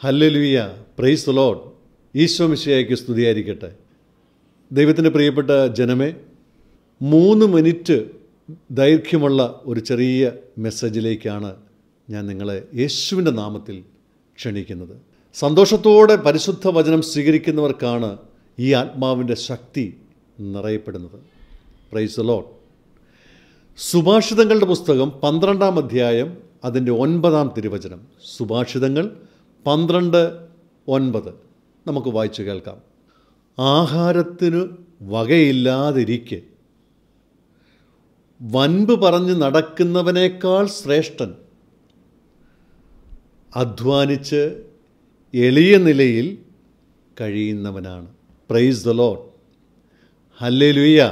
hallelujah praise Lord Isho മിശിയായിക്ക് സ്തുതിയായിരിക്കട്ടെ ദൈവത്തിൻ്റെ പ്രിയപ്പെട്ട ജനമേ മൂന്ന് മിനിറ്റ് ദൈർഘ്യമുള്ള ഒരു ചെറിയ മെസ്സേജിലേക്കാണ് ഞാൻ നിങ്ങളെ യേശുവിൻ്റെ നാമത്തിൽ ക്ഷണിക്കുന്നത് സന്തോഷത്തോടെ പരിശുദ്ധ വചനം സ്വീകരിക്കുന്നവർക്കാണ് ഈ ആത്മാവിൻ്റെ ശക്തി നിറയപ്പെടുന്നത് പ്രൈസ് ലോഡ് സുഭാഷിതങ്ങളുടെ പുസ്തകം പന്ത്രണ്ടാം അധ്യായം അതിൻ്റെ ഒൻപതാം തിരുവചനം സുഭാഷിതങ്ങൾ പന്ത്രണ്ട് ഒൻപത് നമുക്ക് വായിച്ചു കേൾക്കാം ആഹാരത്തിന് വകയില്ലാതിരിക്കെ വൻപ് പറഞ്ഞ് നടക്കുന്നവനേക്കാൾ ശ്രേഷ്ഠൻ അധ്വാനിച്ച് എളിയ നിലയിൽ കഴിയുന്നവനാണ് പ്രൈസ് ദ ലോഡ് ഹല്ലേലൂയ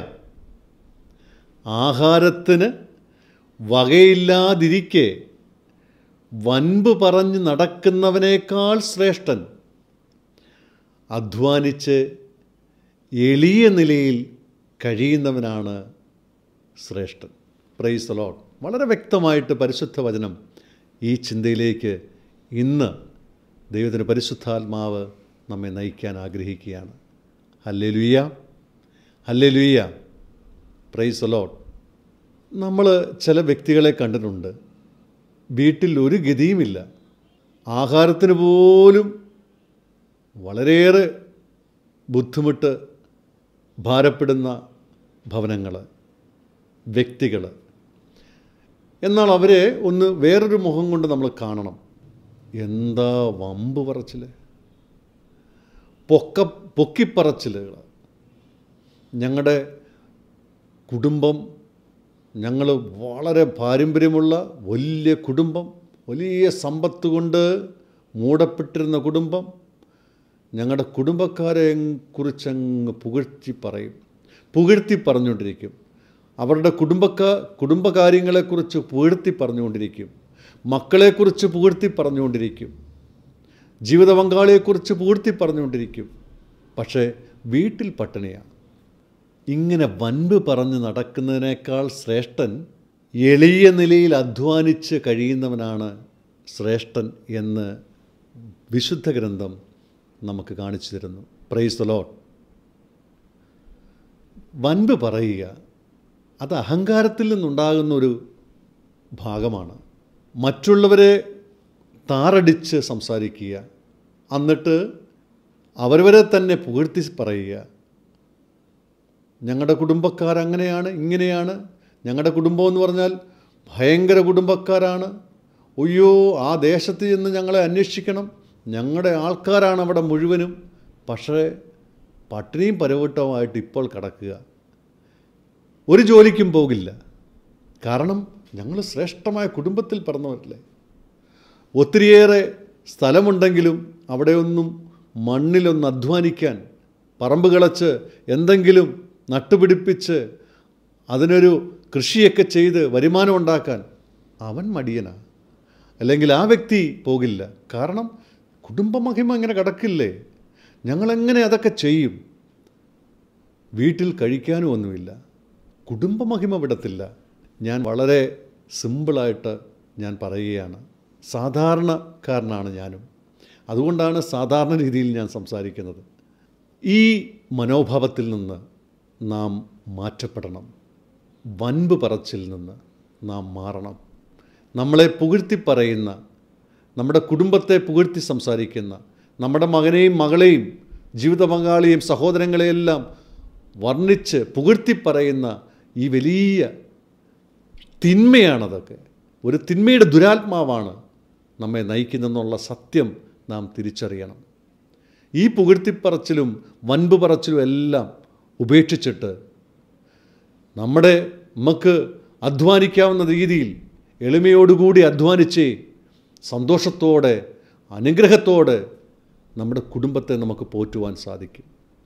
ആഹാരത്തിന് വകയില്ലാതിരിക്കെ വൻപ് പറഞ്ഞ് നടക്കുന്നവനേക്കാൾ ശ്രേഷ്ഠൻ അധ്വാനിച്ച് എളിയ നിലയിൽ കഴിയുന്നവനാണ് ശ്രേഷ്ഠൻ പ്രൈസ് ലോഡ് വളരെ വ്യക്തമായിട്ട് പരിശുദ്ധ വചനം ഈ ചിന്തയിലേക്ക് ഇന്ന് ദൈവത്തിൻ്റെ പരിശുദ്ധാത്മാവ് നമ്മെ നയിക്കാൻ ആഗ്രഹിക്കുകയാണ് ഹല്ലേ ലുയ്യ ഹല്ലേ ലുയ്യ പ്രൈസ് ലോഡ് നമ്മൾ ചില വ്യക്തികളെ കണ്ടിട്ടുണ്ട് വീട്ടിൽ ഒരു ഗതിയുമില്ല ആഹാരത്തിന് പോലും വളരെയേറെ ബുദ്ധിമുട്ട് ഭാരപ്പെടുന്ന ഭവനങ്ങൾ വ്യക്തികൾ എന്നാൽ അവരെ ഒന്ന് വേറൊരു മുഖം കൊണ്ട് നമ്മൾ കാണണം എന്താ വമ്പ് പറച്ചിൽ പൊക്ക പൊക്കിപ്പറച്ചിലുകൾ ഞങ്ങളുടെ കുടുംബം ഞങ്ങൾ വളരെ പാരമ്പര്യമുള്ള വലിയ കുടുംബം വലിയ സമ്പത്ത് കൊണ്ട് മൂടപ്പെട്ടിരുന്ന കുടുംബം ഞങ്ങളുടെ കുടുംബക്കാരെ കുറിച്ചങ്ങ് പുകഴ്ത്തി പറയും പുകഴ്ത്തി പറഞ്ഞുകൊണ്ടിരിക്കും അവരുടെ കുടുംബക്ക കുടുംബകാര്യങ്ങളെക്കുറിച്ച് പുകഴ്ത്തി പറഞ്ഞുകൊണ്ടിരിക്കും മക്കളെക്കുറിച്ച് പുകഴ്ത്തി പറഞ്ഞുകൊണ്ടിരിക്കും ജീവിത പങ്കാളിയെക്കുറിച്ച് പുകഴ്ത്തി പറഞ്ഞുകൊണ്ടിരിക്കും പക്ഷേ വീട്ടിൽ പട്ടിണിയാണ് ഇങ്ങനെ വൻപ് പറഞ്ഞ് നടക്കുന്നതിനേക്കാൾ ശ്രേഷ്ഠൻ എളിയ നിലയിൽ അധ്വാനിച്ച് കഴിയുന്നവനാണ് ശ്രേഷ്ഠൻ എന്ന് വിശുദ്ധ ഗ്രന്ഥം നമുക്ക് കാണിച്ചു തരുന്നു പ്രൈസ് ലോട്ട് വൻപ് പറയുക അത് അഹങ്കാരത്തിൽ നിന്നുണ്ടാകുന്ന ഒരു ഭാഗമാണ് മറ്റുള്ളവരെ താറടിച്ച് സംസാരിക്കുക എന്നിട്ട് അവരവരെ തന്നെ പുകഴ്ത്തി പറയുക ഞങ്ങളുടെ കുടുംബക്കാർ അങ്ങനെയാണ് ഇങ്ങനെയാണ് ഞങ്ങളുടെ കുടുംബം എന്ന് പറഞ്ഞാൽ ഭയങ്കര കുടുംബക്കാരാണ് അയ്യോ ആ ദേശത്ത് ചെന്ന് ഞങ്ങളെ അന്വേഷിക്കണം ഞങ്ങളുടെ ആൾക്കാരാണ് അവിടെ മുഴുവനും പക്ഷേ പട്ടിണിയും പരവട്ടവുമായിട്ട് ഇപ്പോൾ കിടക്കുക ഒരു ജോലിക്കും പോകില്ല കാരണം ഞങ്ങൾ ശ്രേഷ്ഠമായ കുടുംബത്തിൽ പിറന്നവരല്ലേ ഒത്തിരിയേറെ സ്ഥലമുണ്ടെങ്കിലും അവിടെയൊന്നും മണ്ണിലൊന്ന് അധ്വാനിക്കാൻ പറമ്പ് കിളച്ച് എന്തെങ്കിലും നട്ടുപിടിപ്പിച്ച് അതിനൊരു കൃഷിയൊക്കെ ചെയ്ത് വരുമാനം ഉണ്ടാക്കാൻ അവൻ മടിയനാണ് അല്ലെങ്കിൽ ആ വ്യക്തി പോകില്ല കാരണം കുടുംബമഹിമ ഇങ്ങനെ കിടക്കില്ലേ ഞങ്ങളെങ്ങനെ അതൊക്കെ ചെയ്യും വീട്ടിൽ കഴിക്കാനും ഒന്നുമില്ല കുടുംബമഹിമ വിടത്തില്ല ഞാൻ വളരെ സിമ്പിളായിട്ട് ഞാൻ പറയുകയാണ് സാധാരണക്കാരനാണ് ഞാനും അതുകൊണ്ടാണ് സാധാരണ രീതിയിൽ ഞാൻ സംസാരിക്കുന്നത് ഈ മനോഭാവത്തിൽ നിന്ന് നാം മാറ്റപ്പെടണം വൻപ് പറച്ചിൽ നിന്ന് നാം മാറണം നമ്മളെ പുകഴ്ത്തി പറയുന്ന നമ്മുടെ കുടുംബത്തെ പുകഴ്ത്തി സംസാരിക്കുന്ന നമ്മുടെ മകനെയും മകളെയും ജീവിത പങ്കാളിയെയും സഹോദരങ്ങളെയെല്ലാം വർണ്ണിച്ച് പുകഴ്ത്തി പറയുന്ന ഈ വലിയ തിന്മയാണതൊക്കെ ഒരു തിന്മയുടെ ദുരാത്മാവാണ് നമ്മെ നയിക്കുന്നതെന്നുള്ള സത്യം നാം തിരിച്ചറിയണം ഈ പുകഴ്ത്തിപ്പറച്ചിലും വൻപ് പറച്ചിലും എല്ലാം ഉപേക്ഷിച്ചിട്ട് നമ്മുടെ നമുക്ക് അധ്വാനിക്കാവുന്ന രീതിയിൽ എളിമയോടുകൂടി അധ്വാനിച്ച് സന്തോഷത്തോടെ അനുഗ്രഹത്തോടെ നമ്മുടെ കുടുംബത്തെ നമുക്ക് പോറ്റുവാൻ സാധിക്കും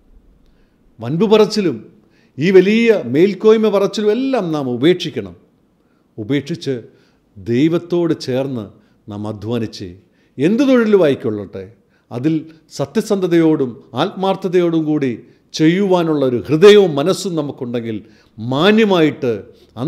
വൻപ് പറച്ചിലും ഈ വലിയ മേൽക്കോയ്മ പറച്ചിലും എല്ലാം നാം ഉപേക്ഷിക്കണം ഉപേക്ഷിച്ച് ദൈവത്തോട് ചേർന്ന് നാം അധ്വാനിച്ച് എന്ത് തൊഴിലുമായിക്കൊള്ളട്ടെ അതിൽ സത്യസന്ധതയോടും ആത്മാർത്ഥതയോടും കൂടി ചെയ്യുവാനുള്ള ഒരു ഹൃദയവും മനസ്സും നമുക്കുണ്ടെങ്കിൽ മാന്യമായിട്ട്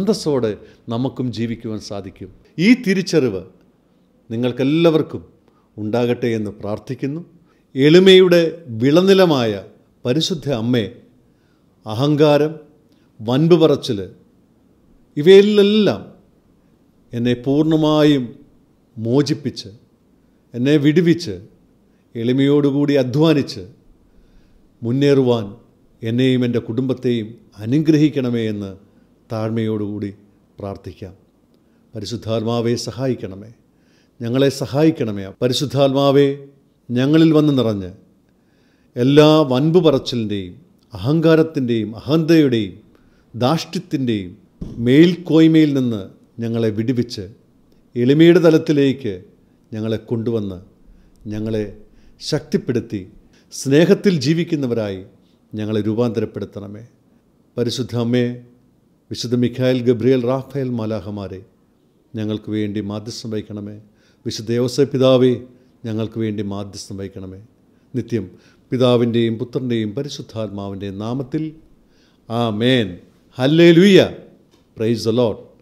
അന്തസ്സോടെ നമുക്കും ജീവിക്കുവാൻ സാധിക്കും ഈ തിരിച്ചറിവ് നിങ്ങൾക്കെല്ലാവർക്കും ഉണ്ടാകട്ടെ എന്ന് പ്രാർത്ഥിക്കുന്നു എളിമയുടെ വിളനിലമായ പരിശുദ്ധ അമ്മേ അഹങ്കാരം വൻപ് പറച്ചിൽ ഇവയിലെല്ലാം എന്നെ പൂർണ്ണമായും മോചിപ്പിച്ച് എന്നെ വിടുവിച്ച് എളിമയോടുകൂടി അധ്വാനിച്ച് മുന്നേറുവാൻ എന്നെയും എൻ്റെ കുടുംബത്തെയും അനുഗ്രഹിക്കണമേ എന്ന് താഴ്മയോടുകൂടി പ്രാർത്ഥിക്കാം പരിശുദ്ധാത്മാവെ സഹായിക്കണമേ ഞങ്ങളെ സഹായിക്കണമേ പരിശുദ്ധാത്മാവെ ഞങ്ങളിൽ വന്ന് നിറഞ്ഞ് എല്ലാ വൻപ് പറച്ചിലിൻ്റെയും അഹങ്കാരത്തിൻ്റെയും അഹന്തയുടെയും ധാഷ്ട്യത്തിൻ്റെയും മേൽക്കോയ്മയിൽ നിന്ന് ഞങ്ങളെ വിടുവിച്ച് എളിമയുടെ തലത്തിലേക്ക് ഞങ്ങളെ കൊണ്ടുവന്ന് ഞങ്ങളെ ശക്തിപ്പെടുത്തി സ്നേഹത്തിൽ ജീവിക്കുന്നവരായി ഞങ്ങളെ രൂപാന്തരപ്പെടുത്തണമേ പരിശുദ്ധ അമ്മേ വിശുദ്ധ മിഖായൽ ഗബ്രിയേൽ റാഫേൽ മാലാഹമാരെ ഞങ്ങൾക്ക് വേണ്ടി മാധ്യസ്ഥം വഹിക്കണമേ വിശുദ്ധ യോസ പിതാവേ ഞങ്ങൾക്ക് വേണ്ടി മാധ്യസ്ഥം വഹിക്കണമേ നിത്യം പിതാവിൻ്റെയും പുത്രൻ്റെയും പരിശുദ്ധാത്മാവിൻ്റെയും നാമത്തിൽ ആ മേൻ ഹല്ലേ ലുയ്യ പ്രൈസ് ദ ലോഡ്